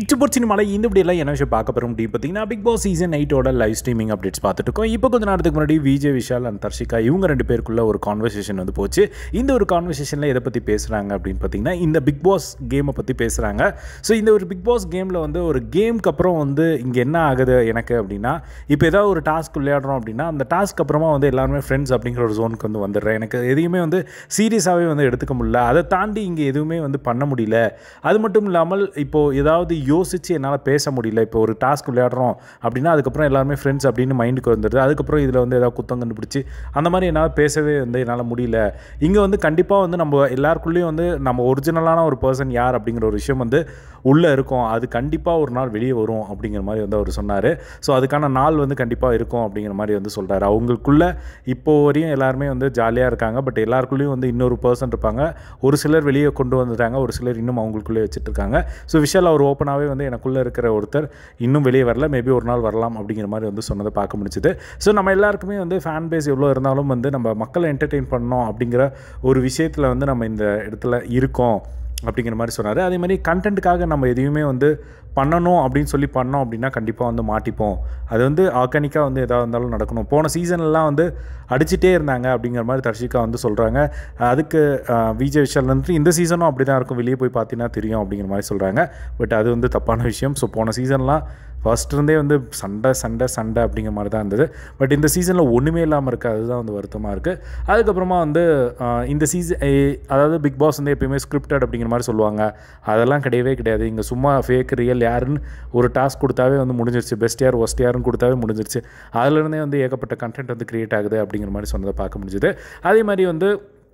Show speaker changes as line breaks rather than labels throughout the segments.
இச்சு போட் சினிமாவில் இந்த இப்படியெல்லாம் என்ன விஷயம் பார்க்க போகிறோம் அப்படி பார்த்தீங்கன்னா பிக் பாஸ் சீசன் எயிட்டோட லைவ் ஸ்ட்ரீமிங் அப்டேட்ஸ் பார்த்துட்டு இருக்கோம் இப்போ கொஞ்ச நேரத்துக்கு முன்னாடி விஜய் விஷால் அண்ட் தர்ஷிகா இவங்க ரெண்டு பேருக்குள்ள ஒரு கான்வர்சேஷன் வந்து போச்சு இந்த ஒரு கான்வர்சேஷனில் எதை பற்றி பேசுகிறாங்க அப்படின்னு பார்த்தீங்கன்னா இந்த பிக் பாஸ் கேமை பற்றி பேசுகிறாங்க ஸோ இந்த ஒரு பிக் பாஸ் கேமில் வந்து ஒரு கேம்க்கு அப்புறம் வந்து இங்கே என்ன ஆகுது எனக்கு அப்படின்னா இப்போ ஏதாவது ஒரு டாஸ்க் விளையாடுறோம் அப்படின்னா அந்த டாஸ்க் அப்புறமா வந்து எல்லாருமே ஃப்ரெண்ட்ஸ் அப்படிங்கிற ஒரு ஜோனுக்கு வந்து வந்துடுறேன் எனக்கு எதையுமே வந்து சீரியஸாகவே வந்து எடுத்துக்க முடியல அதை தாண்டி இங்கே எதுவுமே வந்து பண்ண முடியல அது மட்டும் இல்லாமல் இப்போது ஏதாவது யோசித்து என்னால் பேச முடியல இப்போ ஒரு டாஸ்க் விளையாடுறோம் அப்படின்னா அதுக்கப்புறம் எல்லாருமே ஃப்ரெண்ட்ஸ் அப்படின்னு மைண்டுக்கு வந்துடுது அதுக்கப்புறம் இதில் வந்து ஏதாவது குத்தம் கண்டுபிடிச்சி அந்த மாதிரி என்னால் பேசவே வந்து என்னால் முடியல இங்கே வந்து கண்டிப்பாக வந்து நம்ம எல்லாருக்குள்ளேயும் வந்து நம்ம ஒரிஜினலான ஒரு பர்சன் யார் அப்படிங்கிற ஒரு விஷயம் வந்து உள்ளே இருக்கும் அது கண்டிப்பாக ஒரு நாள் வெளியே வரும் அப்படிங்கிற மாதிரி வந்து அவர் சொன்னார் ஸோ அதுக்கான நாள் வந்து கண்டிப்பாக இருக்கும் அப்படிங்கிற மாதிரி வந்து சொல்கிறாரு அவங்களுக்குள்ள இப்போ வரையும் எல்லாருமே வந்து ஜாலியாக இருக்காங்க பட் எல்லாருக்குள்ளேயும் வந்து இன்னொரு பர்சன் இருப்பாங்க ஒரு சிலர் வெளியே கொண்டு வந்துட்டாங்க ஒரு சிலர் இன்னும் அவங்களுக்குள்ளே வச்சுட்டு இருக்காங்க ஸோ விஷால் அவர் ஓப்பனாகவே வந்து எனக்குள்ளே இருக்கிற ஒருத்தர் இன்னும் வெளியே வரல மேபி ஒரு நாள் வரலாம் அப்படிங்கிற மாதிரி வந்து சொன்னதை பார்க்க முடிஞ்சுது ஸோ நம்ம எல்லாருக்குமே வந்து ஃபேன் பேஸ் எவ்வளோ இருந்தாலும் வந்து நம்ம மக்களை என்டர்டெயின் பண்ணோம் அப்படிங்கிற ஒரு விஷயத்தில் வந்து நம்ம இந்த இடத்துல இருக்கோம் அப்படிங்கிற மாதிரி சொன்னார் அதே மாதிரி கண்டென்ட்டுக்காக நம்ம எதையுமே வந்து பண்ணணும் அப்படின்னு சொல்லி பண்ணோம் அப்படின்னா கண்டிப்பாக வந்து மாட்டிப்போம் அது வந்து ஆர்கானிக்காக வந்து எதாக இருந்தாலும் நடக்கணும் போன சீசன்லாம் வந்து அடிச்சிட்டே இருந்தாங்க அப்படிங்கிற மாதிரி தர்ஷிகா வந்து சொல்கிறாங்க அதுக்கு விஜய் விஷால் வந்துட்டு இந்த சீசனும் அப்படி தான் இருக்கும் வெளியே போய் பார்த்தீங்கன்னா தெரியும் அப்படிங்கிற மாதிரி சொல்கிறாங்க பட் அது வந்து தப்பான விஷயம் ஸோ போன சீசன்லாம் ஃபர்ஸ்ட் இருந்தே வந்து சண்டை சண்டை சண்டை அப்படிங்கிற மாதிரி தான் இருந்தது பட் இந்த சீசனில் ஒன்றுமே இல்லாமல் இருக்குது அதுதான் வந்து வருத்தமாக இருக்குது அதுக்கப்புறமா வந்து ஆஹ், இந்த சீசன் அதாவது பிக் பாஸ் வந்து எப்பயுமே ஸ்கிரிப்டட் அப்படிங்கிற மாதிரி சொல்லுவாங்க அதெல்லாம் கிடையவே கிடையாது இங்கே சும்மா ஃபேக் ரியல் யாருன்னு ஒரு டாஸ்க் கொடுத்தாவே வந்து முடிஞ்சிருச்சு பெஸ்ட் யார் ஒஸ்ட் யாருன்னு கொடுத்தாவே முடிஞ்சிருச்சு அதுலேருந்தே வந்து ஏகப்பட்ட கண்டென்ட் வந்து க்ரியேட் ஆகுது அப்படிங்கிற மாதிரி சொன்னதை பார்க்க முடிஞ்சுது அதே மாதிரி வந்து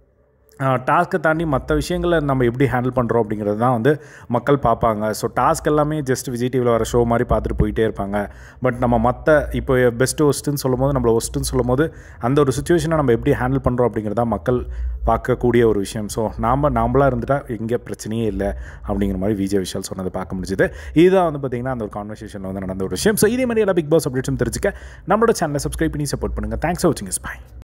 டாஸ்க்கை தாண்டி மற்ற விஷயங்களை நம்ம எப்படி ஹேண்டில் பண்ணுறோம் அப்படிங்கிறது தான் வந்து மக்கள் பார்ப்பாங்க ஸோ டாஸ்க் எல்லாமே ஜஸ்ட் விஜய் டிவியில் வர ஷோ மாதிரி பார்த்துட்டு போயிட்டே இருப்பாங்க பட் நம்ம மற்ற இப்போ பெஸ்ட்டு ஒஸ்ட்டுன்னு சொல்லும் போது நம்மளை ஒஸ்ட்டுன்னு சொல்லும் போது அந்த ஒரு சுச்சுவேஷனை நம்ம எப்படி ஹேண்டில் பண்ணுறோம் அப்படிங்கிறது தான் மக்கள் பார்க்கக்கூடிய ஒரு விஷயம் ஸோ நாம் நாமளாக இருந்துட்டால் எங்கே பிரச்சனையே இல்லை அப்படிங்கிற மாதிரி விஜய் விஷால் சொன்னதை பார்க்க முடிஞ்சுது இதுதான் வந்து பார்த்திங்கன்னா அந்த ஒரு கான்வர்சேஷனில் வந்து நடந்த ஒரு விஷயம் ஸோ இதே மாதிரி எல்லா பிக் பாஸ் அப்டேட்ஸும் தெரிஞ்சுக்க நம்மளோட சேனலை சப்ஸ்கிரைப் பண்ணி சப்போர்ட் பண்ணுங்கள் தேங்க்ஸ் ஃபார் வாட்சிங் இஸ் பை